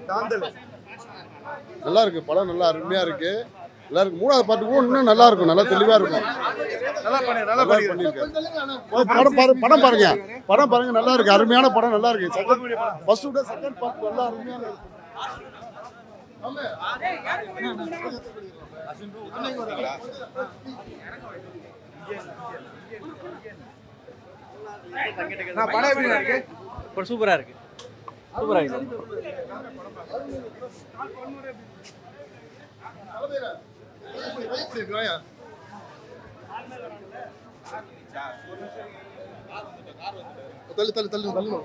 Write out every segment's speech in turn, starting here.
தாந்தல் நல்லா இருக்கு படம் நல்லா அருமையா இருக்கு நல்லா இருக்கு மூணாவது பாட்டு கூட இன்னும் நல்லா இருக்கும் நல்லா தெளிவா இருக்கும் நல்லா பண்ணி நல்லா நல்லா பண்ணி பண்ணிருக்காரு படம் பாரு படம் பாருங்க படம் பாருங்க நல்லா இருக்கு அருமையான படம் நல்லா இருக்கு செகண்ட் ஃபர்ஸ்ட் விட செகண்ட் பார்ட் நல்லா அருமையான இருக்கு நான் படம் எப்படி இருக்கு இப்போ சூப்பராக இருக்கு சூப்பராக இருக்கு தள்ளு தள்ளு தள்ளு தள்ளு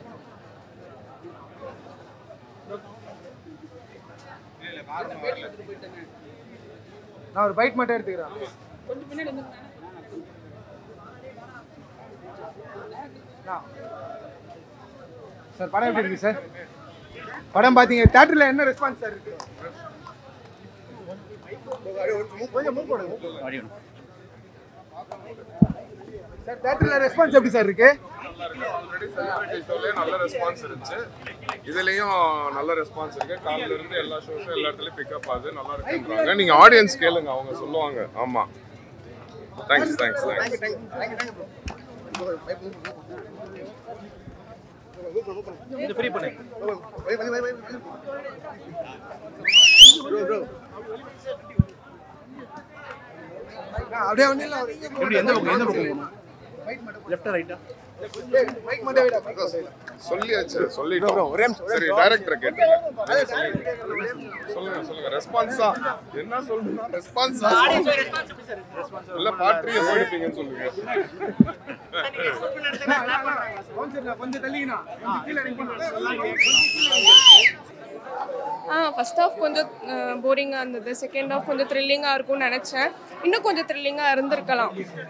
நான் ஒரு பைட் மட்டும் எடுத்துக்கிறேன் நான். சார் படம் எப்படி இருக்கு சார் படம் பாத்தீங்க தியேட்டர்ல என்ன ரெஸ்பான்ஸ் சார் இருக்கு கொஞ்சம் மூவ் போடுங்க சார் தியேட்டர்ல ரெஸ்பான்ஸ் எப்படி சார் இருக்கு ஆல்ரெடி செலிபிரிட்டி ஷோலயே நல்ல ரெஸ்பான்ஸ் இருந்துச்சு இதுலயும் நல்ல ரெஸ்பான்ஸ் இருக்கு காலையில இருந்து எல்லா ஷோஸும் எல்லா இடத்துலயும் பிக்கப் ஆகுது நல்லா இருக்குன்றாங்க நீங்க ஆடியன்ஸ் கேளுங்க அவங்க சொல்லுவாங்க ஆமா தேங்க்ஸ் தேங்க்ஸ் தேங்க்ஸ் இது ஃப்ரீ பண்ணு நான் அப்படியே ஒண்ணு இல்ல எப்படி எந்த பக்கம் எந்த பக்கம் போகணும் லெஃப்டா ரைட்டா மைக் மட்டும் விட மைக் மட்டும் விட. சொல்லியாச்சு சொல்லிட்டோம் சரி டைரக்டர் கேட்டுங்க நீங்க சொல்லுங்க. சொல்லுங்க சொல்லுங்க ரெஸ்பான்ஸா என்ன சொல்லணும் ரெஸ்பான்ஸா இல்ல பாட்ரியை போயிடுப்பீங்கன்னு சொல்லுங்க கொஞ்சம் கொஞ்சம் தள்ளிங்கண்ணா கொஞ்சம் கீழே இறங்கிக்கணும். ஆ ஃபர்ஸ்ட் ஹாஃப் கொஞ்சம் போரிங்காக இருந்தது செகண்ட் ஹாஃப் கொஞ்சம் த்ரில்லிங்காக இருக்கும்னு நினச்சேன் இன்னும் கொஞ்சம் த்ரில்லிங்காக இருந்திருக்கலாம்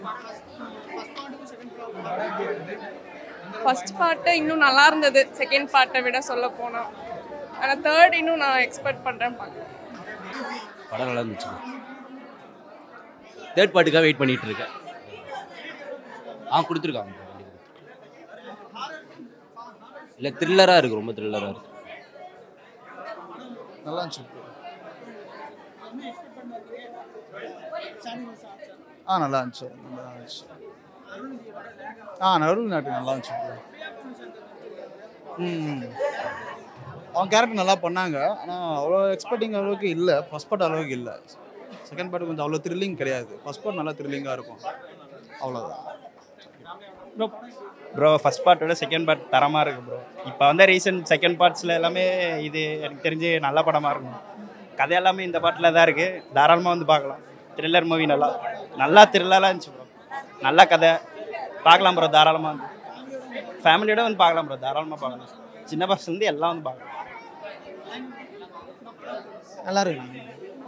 ஃபர்ஸ்ட் பார்ட்டு இன்னும் நல்லா இருந்தது செகண்ட் பார்ட்டை விட சொல்ல போனால் ஆனால் தேர்ட் இன்னும் நான் எக்ஸ்பெக்ட் பண்ணுறேன் பார்க்குறேன் படம் நல்லா இருந்துச்சு தேர்ட் பார்ட்டுக்காக வெயிட் பண்ணிட்டு இருக்கேன் ஆ கொடுத்துருக்காங்க இல்லை த்ரில்லராக இருக்கு ரொம்ப த்ரில்லராக இருக்கு நல்லா இருந்துச்சு ஆ நல்லா இருந்துச்சு நல்லா இருந்துச்சு ஆ நடுவில் நாட்டு நல்லா இருந்துச்சு ம் அவன் கேரக்டர் நல்லா பண்ணாங்க ஆனால் அவ்வளோ எக்ஸ்பெக்டிங் அளவுக்கு இல்லை ஃபஸ்ட் பார்ட் அளவுக்கு இல்லை செகண்ட் பார்ட் கொஞ்சம் அவ்வளோ த்ரில்லிங் கிடையாது ஃபஸ்ட் பார்ட் நல்லா த்ரில்லிங்காக இருக்கும் அவ்வளோதான் ப்ரோ ஃபர்ஸ்ட் பார்ட்டோட செகண்ட் பார்ட் தரமாக இருக்கு ப்ரோ இப்போ வந்து ரீசெண்ட் செகண்ட் பார்ட்ஸில் எல்லாமே இது எனக்கு தெரிஞ்சு நல்ல படமாக இருக்கும் கதை எல்லாமே இந்த பாட்டில் தான் இருக்குது தாராளமாக வந்து பார்க்கலாம் த்ரில்லர் மூவி நல்லா நல்லா த்ரில்லராக இருந்துச்சு ப்ரோ நல்ல கதை பார்க்கலாம் ப்ரோ தாராளமாக வந்து ஃபேமிலியோட வந்து பார்க்கலாம் ப்ரோ தாராளமாக பார்க்கலாம் சின்ன பசங்க வந்து எல்லாம் வந்து பார்க்கலாம் நல்லா இருக்கு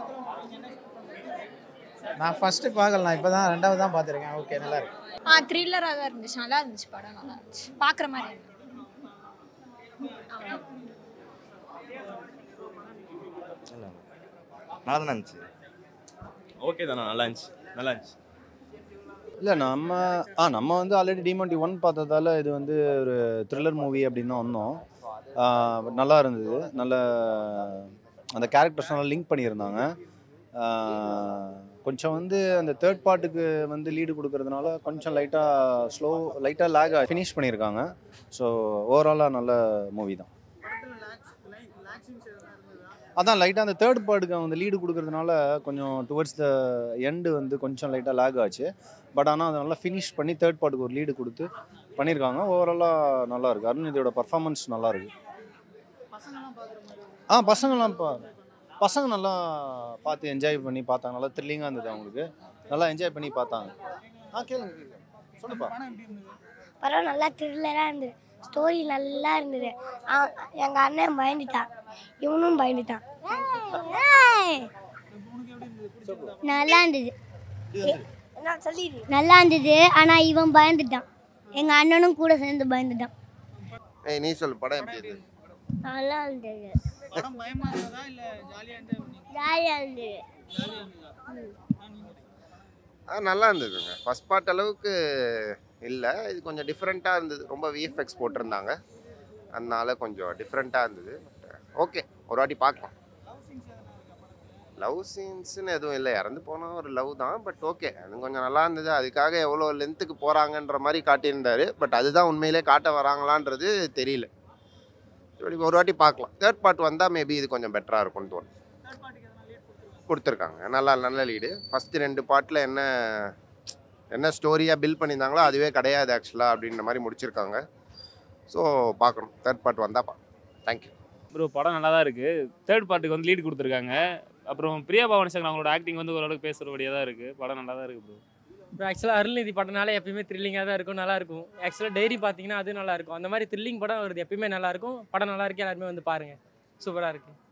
நான் ஃபர்ஸ்ட் பார்க்கல நான் இப்போ தான் ரெண்டாவது தான் பார்த்துருக்கேன் ஓகே நல்லா இருக்கு ஆ த்ரில்லராக தான் இருந்துச்சு நல்லா இருந்துச்சு படம் நல்லா இருந்துச்சு பார்க்குற மாதிரி இருந்துச்சு. நல்லா தான் இருந்துச்சு ஓகே தானே நல்லா இருந்துச்சு நல்லா இருந்துச்சு இல்லை நம்ம ஆ நம்ம வந்து ஆல்ரெடி டிமாண்டி ஒன் பார்த்ததால இது வந்து ஒரு த்ரில்லர் மூவி அப்படின்னு தான் வந்தோம் ஆ, நல்லா இருந்தது நல்ல அந்த கேரக்டர்ஸ் நல்லா லிங்க் பண்ணியிருந்தாங்க ஆ, கொஞ்சம் வந்து அந்த தேர்ட் பார்ட்டுக்கு வந்து லீடு கொடுக்கறதுனால கொஞ்சம் லைட்டாக ஸ்லோ லைட்டாக லேக் ஃபினிஷ் பண்ணியிருக்காங்க ஸோ ஓவராலாக நல்ல மூவி தான் அதான் லைட்டாக அந்த தேர்ட் பார்ட்டுக்கு அவங்க லீடு கொடுக்கறதுனால கொஞ்சம் டுவர்ட்ஸ் த எண்டு வந்து கொஞ்சம் லைட்டாக லேக் ஆச்சு பட் ஆனால் அதை நல்லா ஃபினிஷ் பண்ணி தேர்ட் பார்ட்டுக்கு ஒரு லீடு கொடுத்து பண்ணியிருக்காங்க ஓவராலாக நல்லா இருக்கு அருண்நிதியோட பர்ஃபார்மன்ஸ் நல்லா இருக்கு ஆ பசங்கள்லாம் பா பசங்க நல்லா பார்த்து என்ஜாய் பண்ணி பார்த்தாங்க நல்லா த்ரில்லிங்காக இருந்தது அவங்களுக்கு நல்லா என்ஜாய் பண்ணி பார்த்தாங்க ஆ கேளுங்க கேளுங்க. சொல்லுப்பா படம் நல்லா த்ரில்லராக இருந்தது ஸ்டோரி நல்லா இருந்தது அவன் எங்கள் அண்ணன் பயந்துட்டான் இவனும் பயந்துட்டான் ஏய். நல்லா இருந்தது நான் சொல்லிடு நல்லா இருந்தது ஆனால் இவன் பயந்துட்டான் எங்கள் அண்ணனும் கூட சேர்ந்து பயந்துட்டான் ஏய் நீ சொல்லு படம் எப்படி இருக்கு நல்லா இருந்தது படம் பயமா இருந்ததா இல்ல ஜாலியா இருந்தது ஜாலியாக இருந்தது ஆ நல்லா இருந்ததுங்க ஃபர்ஸ்ட் பார்ட் அளவுக்கு இல்லை இது கொஞ்சம் டிஃப்ரெண்ட்டாக இருந்தது ரொம்ப விஎஃப்எக்ஸ் போட்டிருந்தாங்க அதனால கொஞ்சம் டிஃப்ரெண்ட்டாக இருந்தது ஓகே ஒரு வாட்டி பார்க்கலாம் லவ் சீன்ஸ்னு எதுவும் இல்லை இறந்து போன ஒரு லவ் தான் பட் ஓகே அது கொஞ்சம் நல்லா இருந்தது அதுக்காக எவ்வளோ லென்த்துக்கு போகிறாங்கன்ற மாதிரி காட்டியிருந்தாரு பட் அதுதான் உண்மையிலே காட்ட வராங்களான்றது தெரியல இப்படி ஒரு வாட்டி பார்க்கலாம் தேர்ட் பார்ட் வந்தால் மேபி இது கொஞ்சம் பெட்டராக இருக்கும்னு தோணும் கொடுத்துருக்காங்க நல்லா நல்ல லீடு ஃபஸ்ட்டு ரெண்டு பார்ட்டில் என்ன என்ன ஸ்டோரியாக பில்ட் பண்ணியிருந்தாங்களோ அதுவே கிடையாது ஆக்சுவலாக அப்படின்ற மாதிரி முடிச்சிருக்காங்க ஸோ பார்க்கணும் தேர்ட் பார்ட் வந்தால் பார்க்கணும் தேங்க்யூ ப்ரோ படம் நல்லா தான் இருக்குது தேர்ட் பார்ட்டுக்கு வந்து லீட் கொடுத்துருக்காங்க அப்புறம் பிரியா பவானி சங்கர் அவங்களோட ஆக்டிங் வந்து ஓரளவுக்கு பேசுகிறபடியாக தான் இருக்குது படம் நல்லா தான் இருக்குது ப்ரோ இப்போ ஆக்சுவலாக அருள்நிதி படம்னால எப்பயுமே த்ரில்லிங்காக தான் இருக்கும் நல்லா இருக்கும் ஆக்சுவலாக டைரி பார்த்தீங்கன்னா அது நல்லா இருக்கும் அந்த மாதிரி த்ரில்லிங் படம் வருது எப்பயுமே நல்லா இருக்கும் படம் நல்லா இருக்கு எல்லாருமே வந்து பாருங்க சூப்பராக இருக்கு